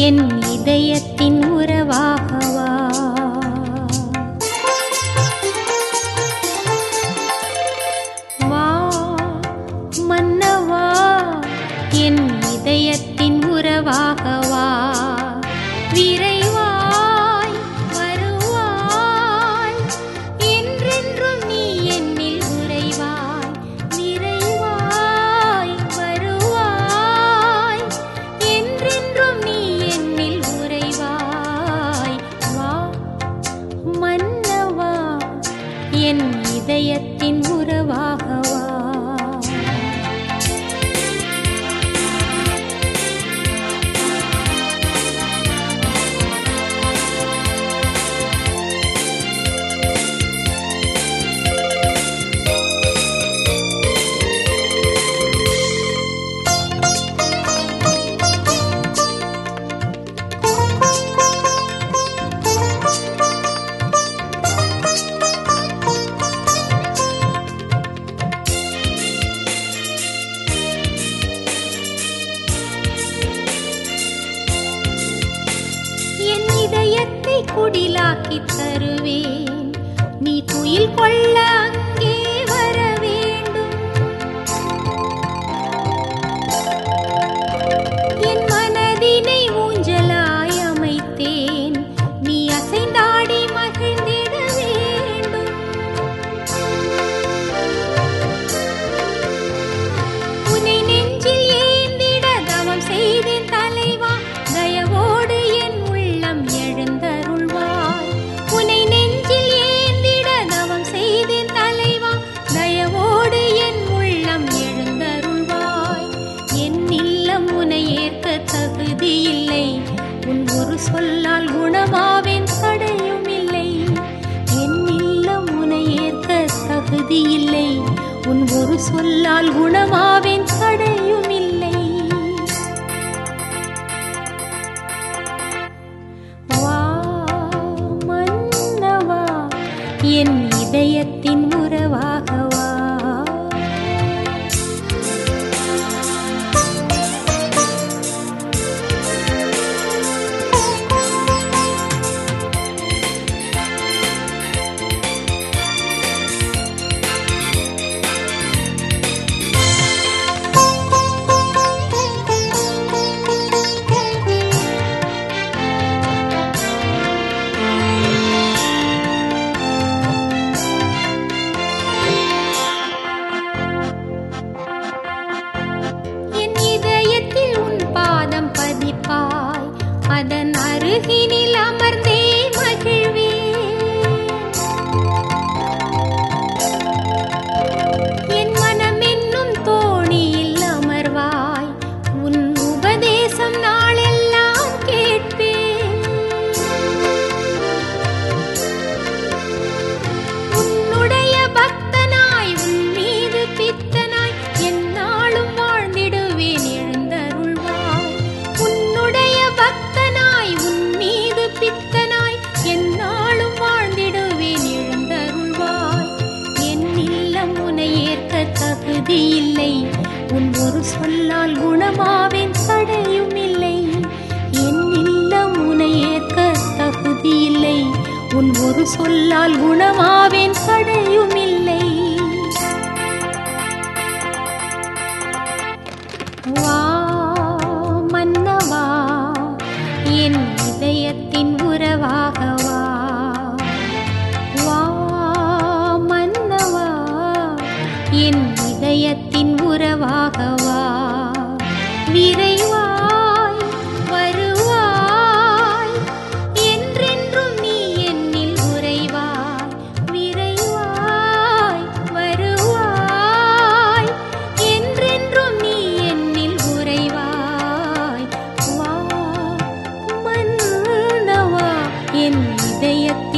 என் இதயத்தின் உறவாகவா வா மன்னவா என் இதயத்தின் உறவாகவா விரைவாய் வருவாய் என்றென்றும் நீ என்னில் உறைவாய் விரைவாய் வருவாய் என்றென்றும் நீ என்னில் உறைவாய் வா மன்னவா என் இதயத்தின் உறவாகவா என் இதயத்தை குடிலாக்கி தருவேன் நீ குயில் கொள்ள அங்கே வர வேண்டும் என் மனதினை ஊஞ்சலாய் அமைத்தேன் நீ அசைந்தாடி மகிழ்ந்திட வேண்டும் உன்னை நெஞ்சில் ஏந்திட தவம் செய்தேன் தலைவா தயவோடு என் உள்ளம் எழுந்தருள்வாய் உன்னை நெஞ்சில் ஏந்திட தவம் செய்தேன் தலைவா தயவோடு என் உள்ளம் எழுந்தருள்வாய் என் இல்லம் உன்னை ஏற்க தகுதியில்லை உன் ஒரு சொல்லால் குணமாவேன் தடையும் இல்லை என் இல்லம் உன்னை ஏற்க தகுதியில்லை உன் ஒரு சொல்லால் குணமாவேன் தடையும் இல்லை வா மன்னவா என் இதயத்தின் உறவாகவா என் இதயத்தில் உன் பாதம் பதிப்பாய் அதன் அருகினில் அமர்ந்தே மகிழ்வேன் என் மனம் என்னும் தோணியில் அமர்வாய் உன் உபதேசம் நாளெல்லாம் கேட்பேன் உன்னுடைய பக்தனாய் உன் மீது பித்தனாய் எந்நாளும் வாழ்ந்திடுவேன் எழுந்தருள்வாய் உன்னுடைய பக்தனாய் உன் மீது பித்தனாய் எந்நாளும் வாழ்ந்திடுவேன் எழுந்தருள்வாய் என் இல்லம் உன்னை ஏற்க தகுதியில்லை உன் ஒரு சொல்லால் குணமாவேன் தடையும் இல்லை என் இல்லம் உன்னை ஏற்க தகுதியில்லை உன் ஒரு சொல்லால் குணமாவேன் தடையும் இல்லை வா மன்னவா என் இதயத்தின் உறவாகவா வா மன்னவா என் இதயத்தின் உறவாகவா விரைவாய் வருவாய் என்றென்றும் நீ என்னில் உறைவாய் விரைவாய் வருவாய் என்றென்றும் நீ என்னில் உறைவாய் வா மன்னவா என் இதயத்தின்